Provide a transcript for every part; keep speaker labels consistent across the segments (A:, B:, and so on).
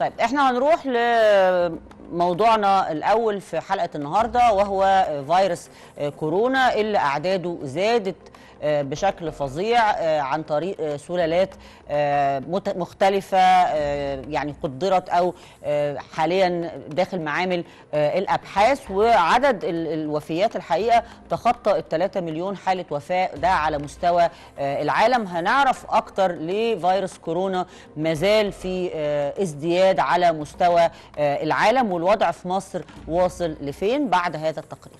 A: طيب احنا هنروح لموضوعنا الاول في حلقه النهارده وهو فيروس كورونا اللي اعداده زادت بشكل فظيع عن طريق سلالات مختلفة يعني قدرت أو حاليا داخل معامل الأبحاث وعدد الوفيات الحقيقة تخطى ال 3 مليون حالة وفاة ده على مستوى العالم هنعرف أكتر ليه فيروس كورونا مازال في ازدياد على مستوى العالم والوضع في مصر واصل لفين بعد هذا التقرير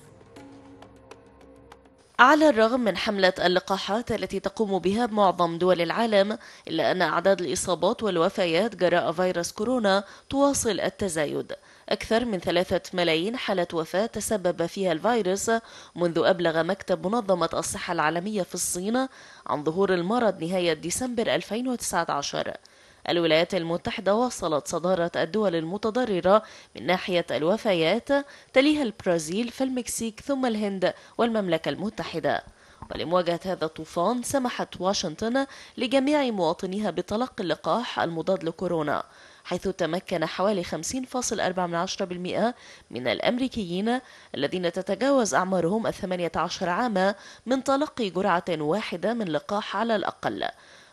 B: على الرغم من حملة اللقاحات التي تقوم بها معظم دول العالم إلا أن أعداد الإصابات والوفيات جراء فيروس كورونا تواصل التزايد أكثر من ثلاثة ملايين حالة وفاة تسبب فيها الفيروس منذ أبلغ مكتب منظمة الصحة العالمية في الصين عن ظهور المرض نهاية ديسمبر 2019 الولايات المتحدة واصلت صدارة الدول المتضررة من ناحية الوفيات تليها البرازيل فالمكسيك ثم الهند والمملكة المتحدة ولمواجهة هذا الطوفان سمحت واشنطن لجميع مواطنيها بتلقي اللقاح المضاد لكورونا حيث تمكن حوالي 50.4% من الأمريكيين الذين تتجاوز أعمارهم الثمانية عشر عاما من تلقي جرعة واحدة من لقاح على الأقل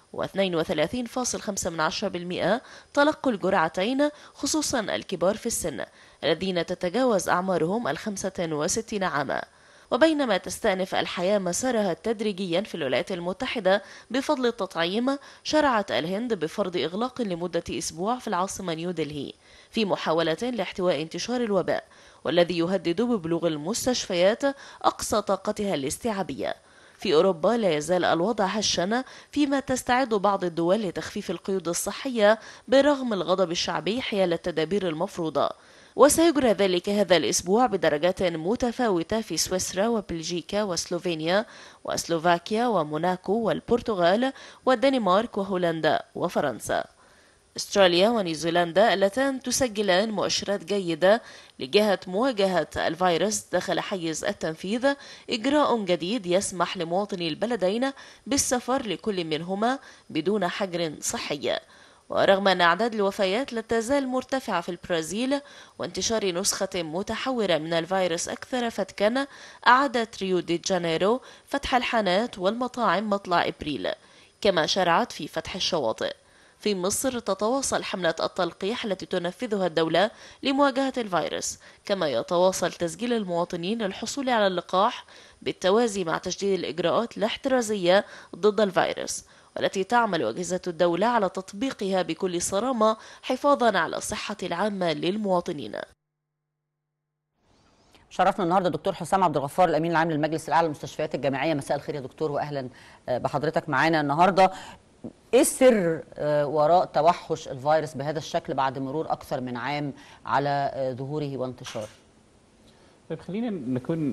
B: و32.5% تلقوا الجرعتين خصوصا الكبار في السن الذين تتجاوز أعمارهم الخمسة وستين عاما وبينما تستأنف الحياة مسارها تدريجيا في الولايات المتحدة بفضل التطعيم شرعت الهند بفرض إغلاق لمدة أسبوع في العاصمة نيودلهي في محاولة لاحتواء انتشار الوباء والذي يهدد ببلوغ المستشفيات أقصى طاقتها الاستيعابية في أوروبا لا يزال الوضع هشا فيما تستعد بعض الدول لتخفيف القيود الصحية برغم الغضب الشعبي حيال التدابير المفروضة وسيجرى ذلك هذا الأسبوع بدرجات متفاوتة في سويسرا وبلجيكا وسلوفينيا وسلوفاكيا وموناكو والبرتغال والدنمارك وهولندا وفرنسا استراليا ونيوزيلندا اللتان تسجلان مؤشرات جيدة لجهة مواجهة الفيروس داخل حيز التنفيذ إجراء جديد يسمح لمواطني البلدين بالسفر لكل منهما بدون حجر صحي ورغم أن أعداد الوفيات لا تزال مرتفعة في البرازيل وانتشار نسخة متحورة من الفيروس أكثر فتكا أعادت ريو دي جانيرو فتح الحانات والمطاعم مطلع إبريل كما شرعت في فتح الشواطئ في مصر تتواصل حملة التلقيح التي تنفذها الدولة لمواجهة الفيروس كما يتواصل تسجيل المواطنين للحصول على اللقاح بالتوازي مع تشديد الإجراءات الاحترازية ضد الفيروس والتي تعمل أجهزة الدولة على تطبيقها بكل صرامة حفاظا على الصحة العامة للمواطنين
A: شرفنا النهارده دكتور حسام عبد الغفار الامين العام للمجلس الاعلى للمستشفيات الجامعيه مساء الخير يا دكتور واهلا بحضرتك معانا النهارده ايه السر وراء توحش الفيروس بهذا الشكل بعد مرور اكثر من عام على ظهوره وانتشاره
C: طيب خلينا نكون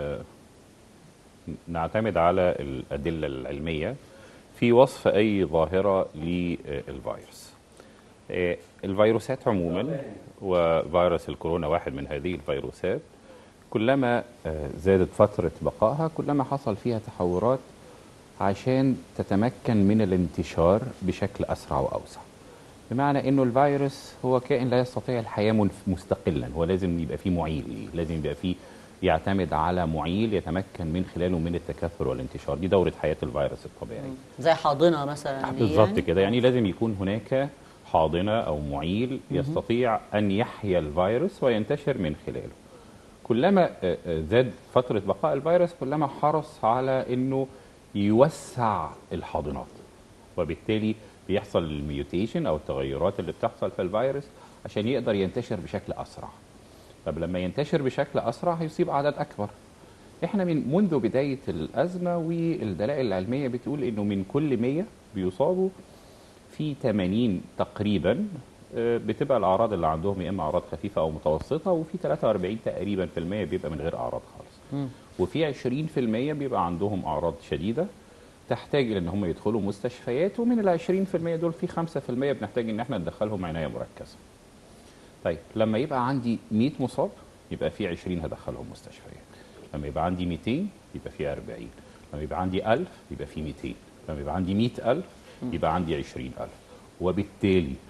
C: نعتمد على الادله العلميه في وصف اي ظاهره للفيروس الفيروسات عموما وفيروس الكورونا واحد من هذه الفيروسات كلما زادت فتره بقائها كلما حصل فيها تحورات عشان تتمكن من الانتشار بشكل اسرع واوسع بمعنى انه الفيروس هو كائن لا يستطيع الحياه مستقلا هو لازم يبقى فيه معيل ليه لازم يبقى فيه يعتمد على معيل يتمكن من خلاله من التكاثر والانتشار دي دوره حياه الفيروس الطبيعيه
A: زي حاضنه مثلا
C: بالظبط يعني؟ كده يعني لازم يكون هناك حاضنه او معيل يستطيع ان يحيا الفيروس وينتشر من خلاله كلما زاد فتره بقاء الفيروس كلما حرص على انه يوسع الحاضنات وبالتالي بيحصل الميوتيشن او التغيرات اللي بتحصل في الفيروس عشان يقدر ينتشر بشكل اسرع طب لما ينتشر بشكل اسرع هيصيب عدد اكبر احنا من منذ بدايه الازمه والدلائل العلميه بتقول انه من كل 100 بيصابوا في 80 تقريبا بتبقى الاعراض اللي عندهم يا اما اعراض خفيفه او متوسطه وفي 43 تقريبا في المية بيبقى من غير اعراض خالص وفي 20% بيبقى عندهم اعراض شديده تحتاج الى ان هم يدخلوا مستشفيات ومن ال 20% دول في 5% بنحتاج ان احنا ندخلهم عنايه مركزه. طيب لما يبقى عندي 100 مصاب يبقى في 20 هدخلهم مستشفيات. لما يبقى عندي 200 يبقى في 40. لما يبقى عندي 1000 يبقى في 200. لما يبقى عندي 100000 يبقى عندي 20000 وبالتالي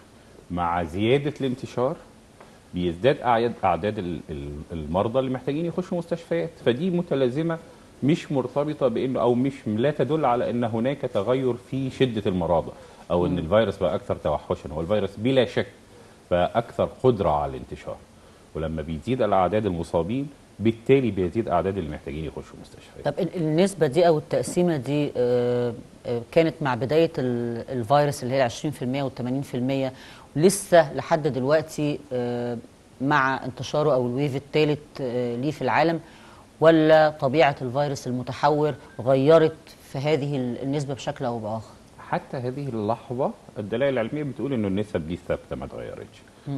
C: مع زياده الانتشار بيزداد اعداد اعداد ال- ال- المرضى اللي محتاجين يخشوا مستشفيات فدي متلازمه مش مرتبطه بانه او مش لا تدل على ان هناك تغير في شده المرضى او ان الفيروس بقى اكثر توحشا هو الفيروس بلا شك بقى اكثر قدره على الانتشار ولما بيزيد الاعداد المصابين بالتالي بيزيد اعداد اللي محتاجين يخشوا مستشفيات
A: طب ال- النسبة دي أو التقسيمة دي آه، آه، كانت مع بداية ال- الفيروس اللي هي 20% وال 80% لسه لحد دلوقتي آه، مع انتشاره أو الويف الثالث ليه في العالم ولا طبيعة الفيروس المتحور غيرت في هذه ال- النسبة بشكل أو بآخر؟
C: حتى هذه اللحظة الدلائل العلمية بتقول انه النسب دي ثابتة ما اتغيرتش.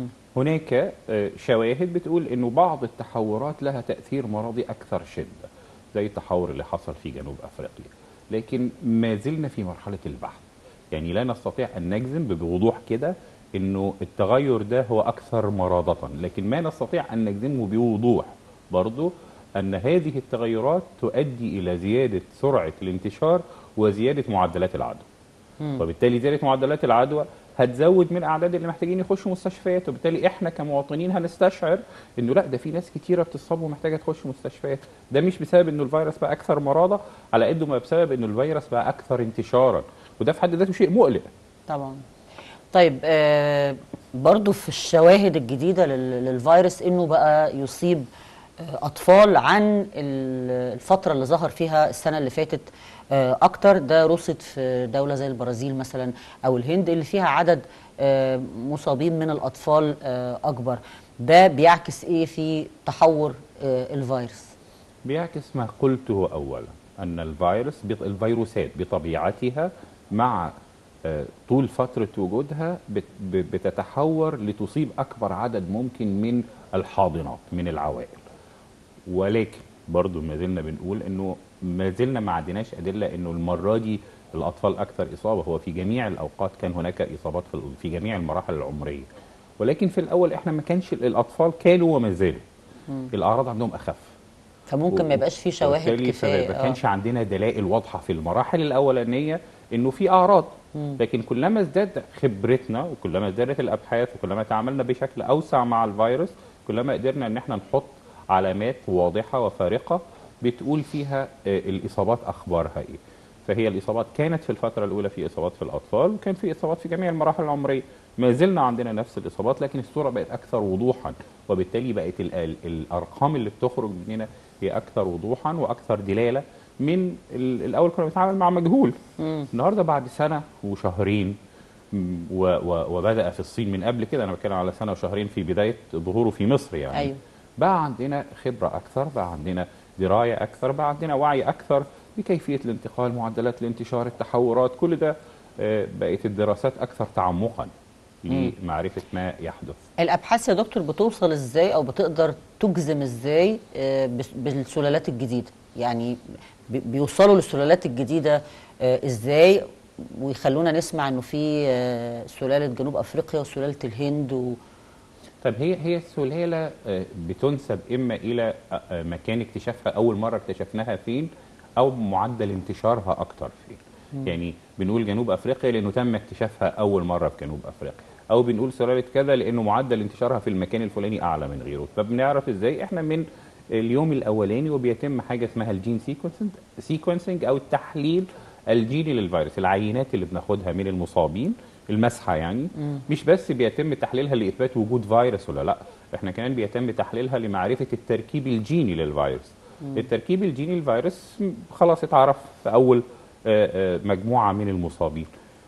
C: هناك آه، شواهد بتقول انه بعض التحورات لها تأثير مرضي أكثر شدة زي التحور اللي حصل في جنوب أفريقيا. لكن ما زلنا في مرحلة البحث. يعني لا نستطيع أن نجزم بوضوح كده انه التغير ده هو أكثر مرضة، لكن ما نستطيع أن نجزمه بوضوح برضه أن هذه التغيرات تؤدي إلى زيادة سرعة الانتشار وزيادة معدلات العدوى. وبالتالي زياده معدلات العدوى هتزود من اعداد اللي محتاجين يخشوا مستشفيات وبالتالي احنا كمواطنين هنستشعر انه لا ده في ناس كتيره بتصاب ومحتاجه تخش مستشفيات ده مش بسبب انه الفيروس بقى اكثر مرضى على قد ما بسبب انه الفيروس بقى اكثر انتشارا وده في حد ذاته شيء مقلق
A: طبعا طيب آه برضو في الشواهد الجديدة لل- للفيروس انه بقى يصيب آه اطفال عن ال- الفترة اللي ظهر فيها السنة اللي فاتت آه اكتر ده رصد في دولة زي البرازيل مثلا او الهند اللي فيها عدد آه مصابين من الاطفال آه اكبر ده بيعكس ايه في تحور آه الفيروس
C: بيعكس ما قلته اولا ان الفيروس بط- الفيروسات بطبيعتها مع آه، طول فتره وجودها بت- ب- بتتحور لتصيب اكبر عدد ممكن من الحاضنات من العوائل ولكن برضو ما زلنا بنقول انه ما زلنا ما عندناش ادله انه المره دي الاطفال اكثر اصابه هو في جميع الاوقات كان هناك اصابات في ال- في جميع المراحل العمريه ولكن في الاول احنا ما كانش الاطفال كانوا وما زالوا الاعراض عندهم اخف
A: فممكن ما يبقاش فيه شواهد
C: وبالتالي
A: كفايه
C: ما
A: آه.
C: كانش عندنا دلائل واضحه في المراحل الاولانيه انه في اعراض لكن كلما ازداد خبرتنا وكلما ازدادت الابحاث وكلما تعاملنا بشكل اوسع مع الفيروس كلما قدرنا ان احنا نحط علامات واضحه وفارقه بتقول فيها آه، الاصابات اخبارها ايه فهي الاصابات كانت في الفتره الاولى في اصابات في الاطفال وكان في اصابات في جميع المراحل العمريه ما زلنا عندنا نفس الاصابات لكن الصوره بقت اكثر وضوحا وبالتالي بقت ال- ال- الارقام اللي بتخرج مننا هي اكثر وضوحا واكثر دلاله من ال- الاول كنا بنتعامل مع مجهول النهارده بعد سنه وشهرين م، و و وبدا في الصين من قبل كده انا بتكلم على سنه وشهرين في بدايه ظهوره في مصر يعني
A: أيوة.
C: بقى عندنا خبره اكثر بقى عندنا درايه اكثر بقى عندنا وعي اكثر بكيفيه الانتقال معدلات الانتشار التحورات كل ده آه، بقت الدراسات اكثر تعمقا لمعرفه ما يحدث
A: الابحاث يا دكتور بتوصل ازاي او بتقدر تجزم ازاي آه، بس- بالسلالات الجديده يعني بي- بيوصلوا للسلالات الجديده آه، ازاي ويخلونا نسمع انه في آه، سلاله جنوب افريقيا وسلاله الهند و...
C: طيب هي هي السلاله آه، بتنسب اما الى آه، آه، مكان اكتشافها اول مره اكتشفناها فين او معدل انتشارها اكتر فين يعني بنقول جنوب افريقيا لانه تم اكتشافها اول مره في جنوب افريقيا او بنقول سلاله كذا لانه معدل انتشارها في المكان الفلاني اعلى من غيره فبنعرف ازاي احنا من اليوم الاولاني وبيتم حاجه اسمها الجين سيكونسنج او التحليل الجيني للفيروس العينات اللي بناخدها من المصابين المسحه يعني مش بس بيتم تحليلها لاثبات وجود فيروس ولا لا احنا كمان بيتم تحليلها لمعرفه التركيب الجيني للفيروس التركيب الجيني للفيروس م، خلاص اتعرف في اول آه، آه، مجموعه من المصابين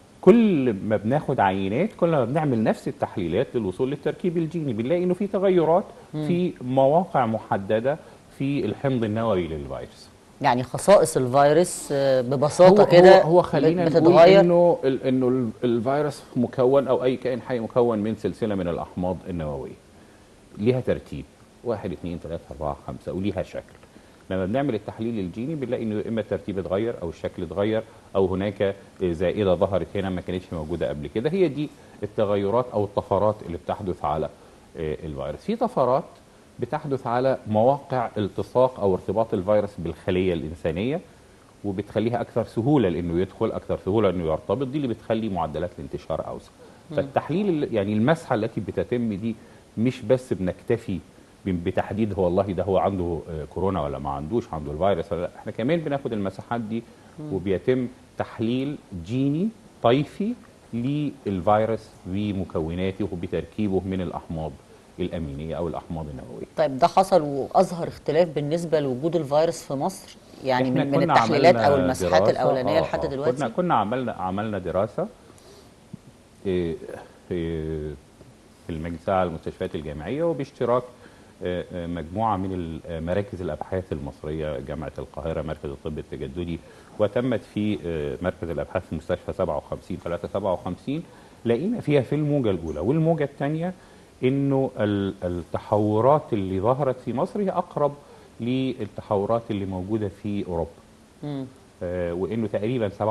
C: كل ما بناخد عينات كل ما بنعمل نفس التحليلات للوصول للتركيب الجيني بنلاقي انه في تغيرات في مواقع محدده في الحمض النووي للفيروس
A: يعني خصائص الفيروس آه، ببساطه
C: هو
A: كده
C: هو, هو خلينا نقول
A: بتتغير
C: انه ال- انه ال- الفيروس مكون او اي كائن حي مكون من سلسله من الاحماض النوويه ليها ترتيب واحد اثنين ثلاثة أربعة خمسة وليها شكل لما بنعمل التحليل الجيني بنلاقي انه اما الترتيب اتغير او الشكل اتغير او هناك زائده ظهرت هنا ما كانتش موجوده قبل كده هي دي التغيرات او الطفرات اللي بتحدث على آه، الفيروس في طفرات بتحدث على مواقع التصاق او ارتباط الفيروس بالخليه الانسانيه وبتخليها اكثر سهوله لانه يدخل اكثر سهوله انه يرتبط دي اللي بتخلي معدلات الانتشار اوسع فالتحليل ال- يعني المسحه التي بتتم دي مش بس بنكتفي ب- بتحديد هو والله ده هو عنده آه، كورونا ولا ما عندوش عنده الفيروس ولا لا احنا كمان بناخد المساحات دي وبيتم تحليل جيني طيفي للفيروس بمكوناته وبتركيبه من الاحماض الامينيه او الاحماض النوويه
A: طيب ده حصل واظهر اختلاف بالنسبه لوجود الفيروس في مصر يعني
C: إحنا
A: من, من
C: كنا
A: التحليلات
C: عملنا
A: او المساحات
C: دراسة-
A: الاولانيه
C: آه،
A: لحد
C: آه،
A: دلوقتي
C: كنا كنا عملنا عملنا دراسه إيه، إيه، في المجلس على المستشفيات الجامعيه وباشتراك آه، آه، مجموعه من ال- آه، مراكز الابحاث المصريه جامعه القاهره مركز الطب التجددي وتمت في آه، مركز الابحاث في مستشفى 57 357 لقينا فيها في الموجه الاولى والموجه الثانيه انه ال- التحورات اللي ظهرت في مصر هي اقرب للتحورات اللي موجوده في اوروبا
A: مم.
C: آه، وانه تقريبا 97%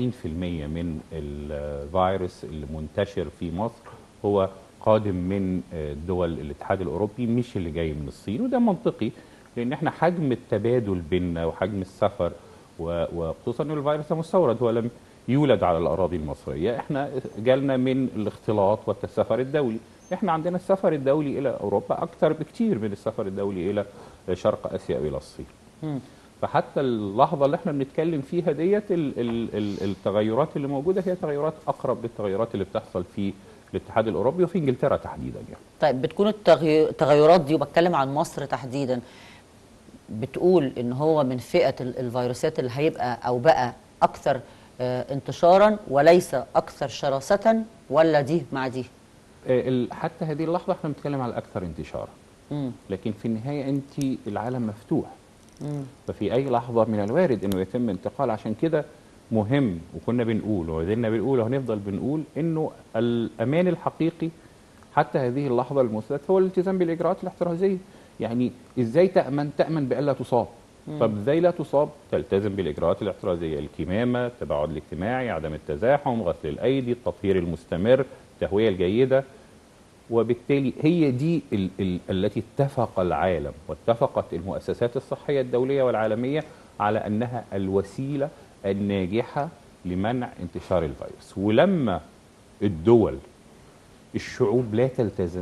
C: من الفيروس اللي منتشر في مصر هو قادم من آه، دول الاتحاد الاوروبي مش اللي جاي من الصين وده منطقي لان احنا حجم التبادل بيننا وحجم السفر و- وخصوصا ان الفيروس ده مستورد هو لم يولد على الاراضي المصريه احنا جالنا من الاختلاط والسفر الدولي احنا عندنا السفر الدولي الى اوروبا اكثر بكثير من السفر الدولي الى شرق اسيا والى الصين
A: مم.
C: فحتى اللحظه اللي احنا بنتكلم فيها ديت ال- ال- ال- التغيرات اللي موجوده هي تغيرات اقرب للتغيرات اللي بتحصل في الاتحاد الاوروبي وفي انجلترا تحديدا يعني
A: طيب بتكون التغي- التغيرات دي وبتكلم عن مصر تحديدا بتقول ان هو من فئه ال- الفيروسات اللي هيبقى او بقى اكثر آه، انتشارا وليس اكثر شراسه ولا دي مع دي
C: آه، ال- حتى هذه اللحظه احنا بنتكلم على الاكثر انتشارا
A: مم.
C: لكن في النهايه انت العالم مفتوح
A: مم.
C: ففي اي لحظه من الوارد انه يتم انتقال عشان كده مهم وكنا بنقول وزلنا بنقول وهنفضل بنقول انه الامان الحقيقي حتى هذه اللحظه المثبت هو الالتزام بالاجراءات الاحترازيه يعني ازاي تامن تامن بالا تصاب طب ازاي لا تصاب تلتزم بالاجراءات الاحترازيه الكمامه التباعد الاجتماعي عدم التزاحم غسل الايدي التطهير المستمر التهويه الجيده وبالتالي هي دي ال ال التي اتفق العالم واتفقت المؤسسات الصحية الدولية والعالمية على أنها الوسيلة الناجحة لمنع انتشار الفيروس ولما الدول الشعوب لا تلتزم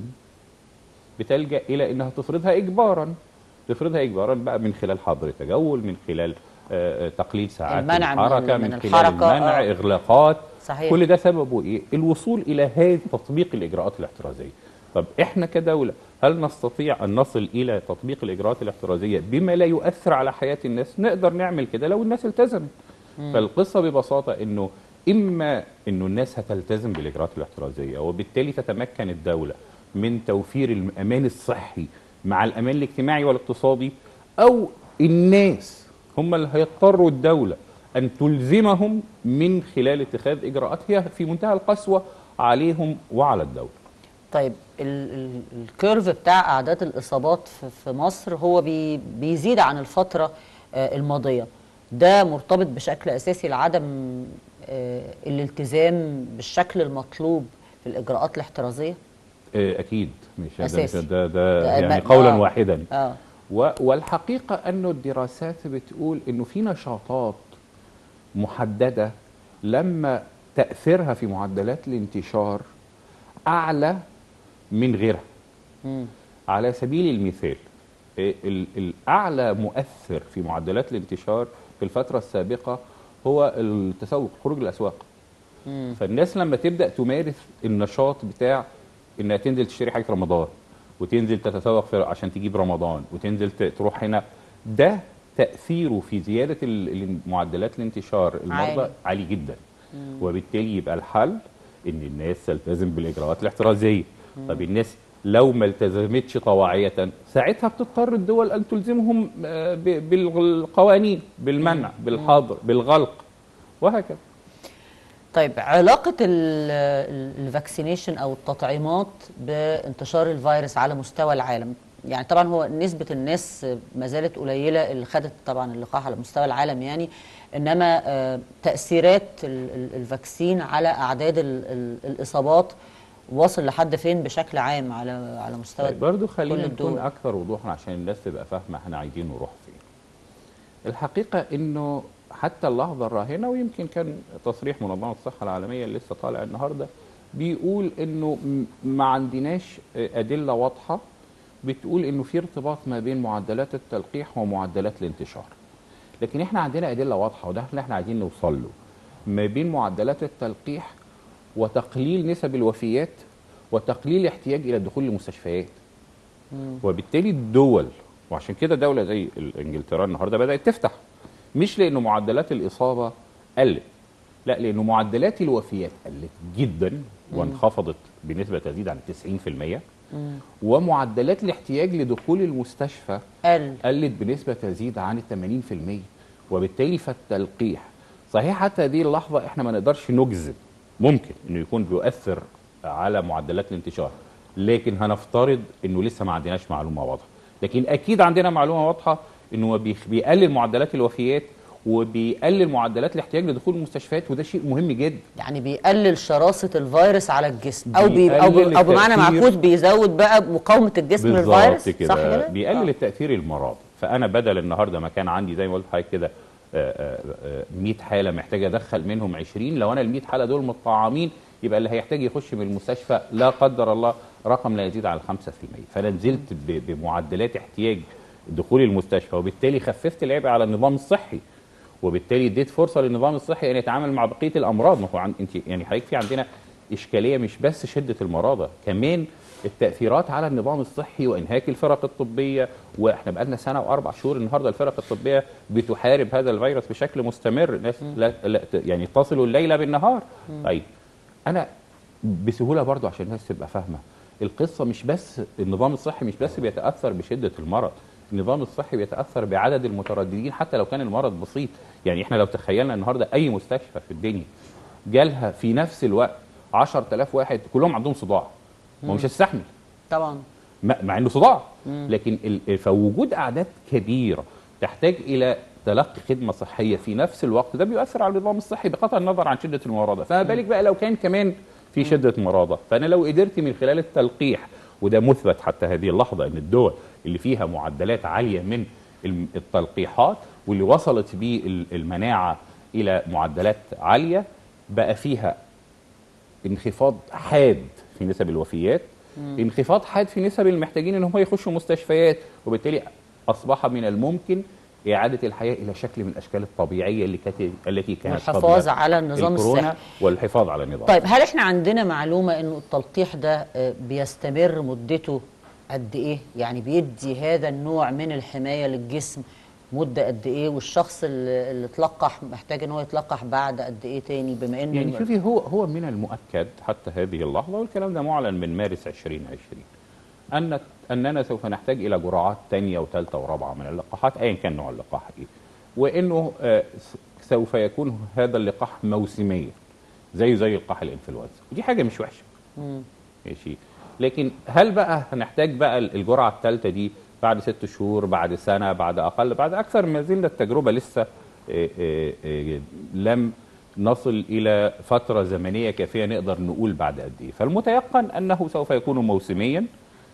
C: بتلجأ إلى أنها تفرضها إجبارا تفرضها إجبارا بقى من خلال حظر تجول من خلال آه، آه، تقليل ساعات
A: المنع من-
C: الحركة
A: من
C: من, خلال
A: الحركة،
C: المنع
A: آه.
C: إغلاقات
A: صحيح.
C: كل ده سببه ايه؟ الوصول الى هذا تطبيق الاجراءات الاحترازيه. طب احنا كدوله هل نستطيع ان نصل الى تطبيق الاجراءات الاحترازيه بما لا يؤثر على حياه الناس؟ نقدر نعمل كده لو الناس التزمت. فالقصه ببساطه انه اما انه الناس هتلتزم بالاجراءات الاحترازيه وبالتالي تتمكن الدوله من توفير الامان الصحي مع الامان الاجتماعي والاقتصادي او الناس هم اللي هيضطروا الدوله ان تلزمهم من خلال اتخاذ اجراءات هي في منتهى القسوه عليهم وعلى الدوله.
A: طيب ال- ال- الكيرف بتاع اعداد الاصابات في- في مصر هو بي بيزيد عن الفتره آه، الماضيه ده مرتبط بشكل اساسي لعدم آه، الالتزام بالشكل المطلوب في الاجراءات الاحترازيه
C: آه، اكيد مش هذا
A: أساسي.
C: ده, ده
A: ده
C: يعني
A: ما-
C: قولا
A: آه.
C: واحدا
A: اه
C: و- والحقيقة أنه الدراسات بتقول أنه في نشاطات محددة لما تأثيرها في معدلات الانتشار أعلى من غيرها
A: مم.
C: على سبيل المثال ال- ال- الأعلى مؤثر في معدلات الانتشار في الفترة السابقة هو التسوق خروج الأسواق
A: مم.
C: فالناس لما تبدا تمارس النشاط بتاع انها تنزل تشتري حاجه رمضان وتنزل تتسوق في عشان تجيب رمضان وتنزل ت- تروح هنا ده تاثيره في زياده ال- ال- معدلات الانتشار المرضى
A: عالي.
C: عالي, عالي جدا وبالتالي يبقى الحل ان الناس تلتزم بالاجراءات الاحترازيه طب الناس لو ما التزمتش طواعية ساعتها بتضطر الدول أن تلزمهم آه، ب- بالقوانين بالمنع بالحظر بالغلق وهكذا
A: طيب علاقة الفاكسينيشن أو التطعيمات بانتشار الفيروس على مستوى العالم يعني طبعا هو نسبة الناس ما زالت قليلة اللي خدت طبعا اللقاح على مستوى العالم يعني إنما آه، تأثيرات ال- ال- الفاكسين على أعداد ال- ال- الإصابات واصل لحد فين بشكل عام على على مستوى
C: طيب برضو
A: كل
C: خلينا
A: الدول.
C: نكون اكثر وضوحا عشان الناس تبقى فاهمه احنا عايزين نروح فين الحقيقه انه حتى اللحظه الراهنه ويمكن كان تصريح منظمه الصحه العالميه اللي لسه طالع النهارده بيقول انه م- ما عندناش آه، ادله واضحه بتقول انه في ارتباط ما بين معدلات التلقيح ومعدلات الانتشار لكن احنا عندنا ادله واضحه وده اللي احنا عايزين نوصل له ما بين معدلات التلقيح وتقليل نسب الوفيات وتقليل الاحتياج الى الدخول للمستشفيات وبالتالي الدول وعشان كده دوله زي ال- انجلترا النهارده بدات تفتح مش لانه معدلات الاصابه قلت لا لانه معدلات الوفيات قلت جدا وانخفضت بنسبه تزيد عن 90% ومعدلات الاحتياج لدخول المستشفى
A: قال
C: قلت بنسبة تزيد عن 80% وبالتالي فالتلقيح صحيح حتى هذه اللحظة احنا ما نقدرش نجزم ممكن انه يكون بيؤثر على معدلات الانتشار لكن هنفترض انه لسه ما عندناش معلومة واضحة لكن اكيد عندنا معلومة واضحة انه هو بيخ- بيقلل معدلات الوفيات وبيقلل معدلات الاحتياج لدخول المستشفيات وده شيء مهم جدا
A: يعني بيقلل شراسه الفيروس على الجسم او بي او,
C: بيقلل
A: بي أو بمعنى
C: التأثير.
A: معكوس بيزود بقى مقاومه الجسم للفيروس
C: بالظبط
A: صح
C: كده
A: كده
C: بيقلل
A: آه.
C: التاثير المرضي فانا بدل النهارده ما كان عندي زي ما قلت لحضرتك كده آه، آه، آه، 100 حاله محتاج ادخل منهم 20 لو انا ال 100 حاله دول متطعمين يبقى اللي هيحتاج يخش من المستشفى لا قدر الله رقم لا يزيد عن 5% فانا نزلت ب- بمعدلات احتياج دخول المستشفى وبالتالي خففت العبء على النظام الصحي وبالتالي اديت فرصه للنظام الصحي ان يتعامل مع بقيه الامراض ما هو عن انت يعني حضرتك في عندنا اشكاليه مش بس شده المرضى كمان التاثيرات على النظام الصحي وانهاك الفرق الطبيه واحنا بقالنا سنه واربع شهور النهارده الفرق الطبيه بتحارب هذا الفيروس بشكل مستمر الناس لا لا يعني تصل الليل بالنهار طيب انا بسهوله برضو عشان الناس تبقى فاهمه القصه مش بس النظام الصحي مش بس بيتاثر بشده المرض النظام الصحي بيتاثر بعدد المترددين حتى لو كان المرض بسيط يعني احنا لو تخيلنا النهارده اي مستشفى في الدنيا جالها في نفس الوقت 10000 واحد كلهم عندهم صداع ما هو مش هتستحمل
A: طبعا
C: مع مع انه صداع لكن ال- فوجود اعداد كبيره تحتاج الى تلقي خدمه صحيه في نفس الوقت ده بيؤثر على النظام الصحي بقطع النظر عن شده المرضى فما بالك بقى لو كان كمان في شده مرضى فانا لو قدرت من خلال التلقيح وده مثبت حتى هذه اللحظه ان الدول اللي فيها معدلات عاليه من الم- التلقيحات واللي وصلت بالمناعه الى معدلات عاليه بقى فيها انخفاض حاد في نسب الوفيات انخفاض حاد في نسب المحتاجين ان هم يخشوا مستشفيات وبالتالي اصبح من الممكن اعاده الحياه الى شكل من الاشكال الطبيعيه اللي كانت التي كانت
A: والحفاظ
C: قبل
A: على النظام
C: الكورونا
A: الصحي
C: والحفاظ على النظام
A: طيب هل احنا عندنا معلومه انه التلقيح ده آه، بيستمر مدته قد ايه يعني بيدي هذا النوع من الحمايه للجسم مده قد ايه والشخص اللي اللي اتلقح محتاج ان هو يتلقح بعد قد ايه تاني بما انه
C: يعني شوفي هو هو من المؤكد حتى هذه اللحظه والكلام ده معلن من مارس 2020 ان اننا سوف نحتاج الى جرعات ثانيه وثالثه ورابعه من اللقاحات ايا كان نوع اللقاح ايه وانه آه، س- سوف يكون هذا اللقاح موسميا زيه زي لقاح الانفلونزا ودي حاجه مش وحشه ماشي لكن هل بقى هنحتاج بقى الجرعه الثالثه دي بعد ست شهور بعد سنه بعد اقل بعد اكثر ما زلنا التجربه لسه آه، آه، آه، لم نصل الى فتره زمنيه كافيه نقدر نقول بعد قد ايه فالمتيقن انه سوف يكون موسميا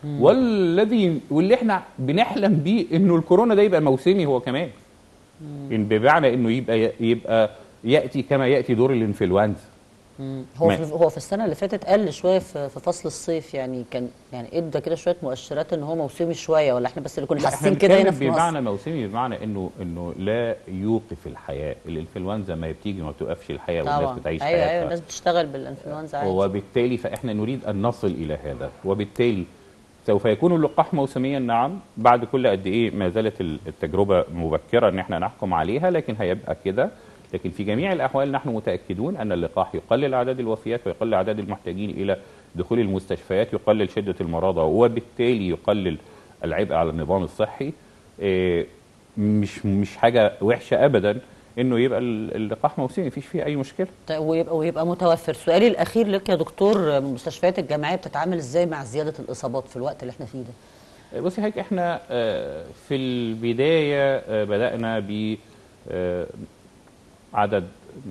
C: والذي واللي احنا بنحلم بيه انه الكورونا ده يبقى موسمي هو كمان إن بمعنى انه يبقى يبقى ياتي كما ياتي دور الانفلونزا
A: مم. هو
C: ما-
A: في هو في السنه اللي فاتت قل شويه في في فصل الصيف يعني كان يعني ادى كده شويه مؤشرات ان هو موسمي شويه ولا احنا بس اللي كنا
C: لا، احنا
A: حاسين كده هنا
C: بنتكلم
A: في مصر
C: بمعنى موسمي بمعنى انه انه لا يوقف الحياه الانفلونزا ما بتيجي ما بتوقفش الحياه والناس
A: طبعا
C: بتعيش
A: ايوه ايوه
C: حياتها
A: الناس بتشتغل بالانفلونزا عادي
C: وبالتالي فاحنا نريد ان نصل الى هذا وبالتالي سوف يكون اللقاح موسميا نعم بعد كل قد ايه ما زالت ال- التجربه مبكره ان احنا نحكم عليها لكن هيبقى كده لكن في جميع الاحوال نحن متاكدون ان اللقاح يقلل اعداد الوفيات ويقلل اعداد المحتاجين الى دخول المستشفيات يقلل شده المرضى وبالتالي يقلل العبء على النظام الصحي إيه، مش مش حاجه وحشه ابدا انه يبقى ال- اللقاح موسمي مفيش فيه اي مشكله
A: طيب ويبقى ويبقى متوفر سؤالي الاخير لك يا دكتور المستشفيات الجامعيه بتتعامل ازاي مع زياده الاصابات في الوقت اللي احنا فيه ده
C: بصي هيك احنا آه، في البدايه آه، بدانا ب آه، عدد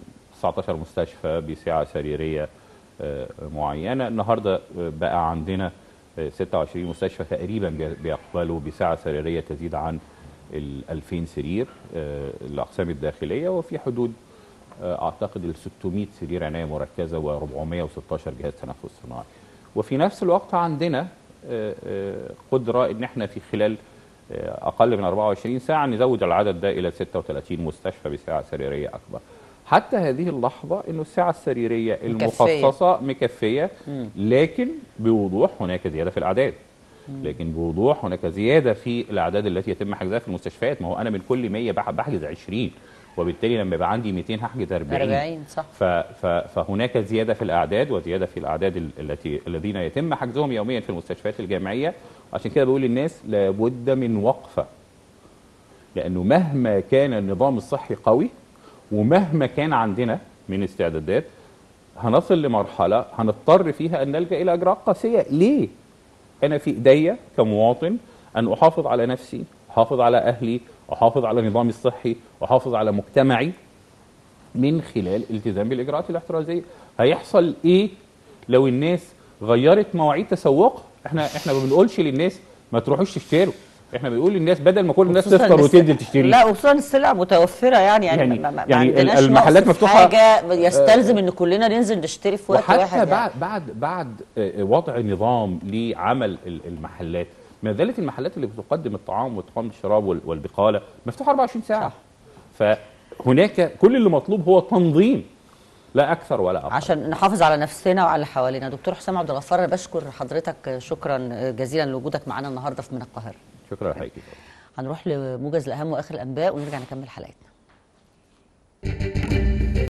C: 19 مستشفى بسعه سريريه آه، معينه النهارده آه، بقى عندنا آه، 26 مستشفى تقريبا بي- بيقبلوا بسعه سريريه تزيد عن ال 2000 سرير آه، الاقسام الداخليه وفي حدود آه، اعتقد ال 600 سرير عنايه مركزه و416 جهاز تنفس صناعي وفي نفس الوقت عندنا آه، آه، قدره ان احنا في خلال آه، اقل من 24 ساعه نزود العدد ده الى 36 مستشفى بسعه سريريه اكبر حتى هذه اللحظه انه السعه السريريه
A: مكفية.
C: المخصصه مكفيه لكن بوضوح هناك زياده في الاعداد لكن بوضوح هناك زياده في الاعداد التي يتم حجزها في المستشفيات ما هو انا من كل 100 بح- بحجز 20 وبالتالي لما يبقى عندي 200 هحجز 40
A: 40 صح
C: ف ف فهناك زياده في الاعداد وزياده في الاعداد ال- التي الذين يتم حجزهم يوميا في المستشفيات الجامعيه عشان كده بقول للناس لابد من وقفه لانه مهما كان النظام الصحي قوي ومهما كان عندنا من استعدادات هنصل لمرحله هنضطر فيها ان نلجا الى اجراءات قاسيه ليه انا في ايديا كمواطن ان احافظ على نفسي احافظ على اهلي احافظ على نظامي الصحي احافظ على مجتمعي من خلال التزام بالاجراءات الاحترازيه هيحصل ايه لو الناس غيرت مواعيد تسوقها احنا احنا ما بنقولش للناس ما تروحوش تشتروا احنا بنقول للناس بدل ما كل الناس
A: خصوصاً
C: تفطر
A: الس-
C: وتنزل تشتري
A: لا وخصوصا السلع متوفره يعني يعني,
C: يعني-
A: ما, ما
C: يعني
A: ما عندناش
C: المحلات
A: نقص في
C: مفتوحة-
A: حاجه يستلزم ان كلنا ننزل نشتري في وقت
C: وحتى
A: واحد
C: بعد بعد بعد آه، وضع نظام لعمل ال- المحلات ما زالت المحلات اللي بتقدم الطعام وتقام الشراب وال- والبقاله مفتوحه 24 ساعه فهناك كل اللي مطلوب هو تنظيم لا اكثر ولا اقل
A: عشان نحافظ على نفسنا وعلى اللي حوالينا دكتور حسام عبد الغفار انا بشكر حضرتك شكرا جزيلا لوجودك معنا النهارده في من القاهره
C: شكرا لحضرتك
A: هنروح لموجز الاهم واخر الانباء ونرجع نكمل حلقتنا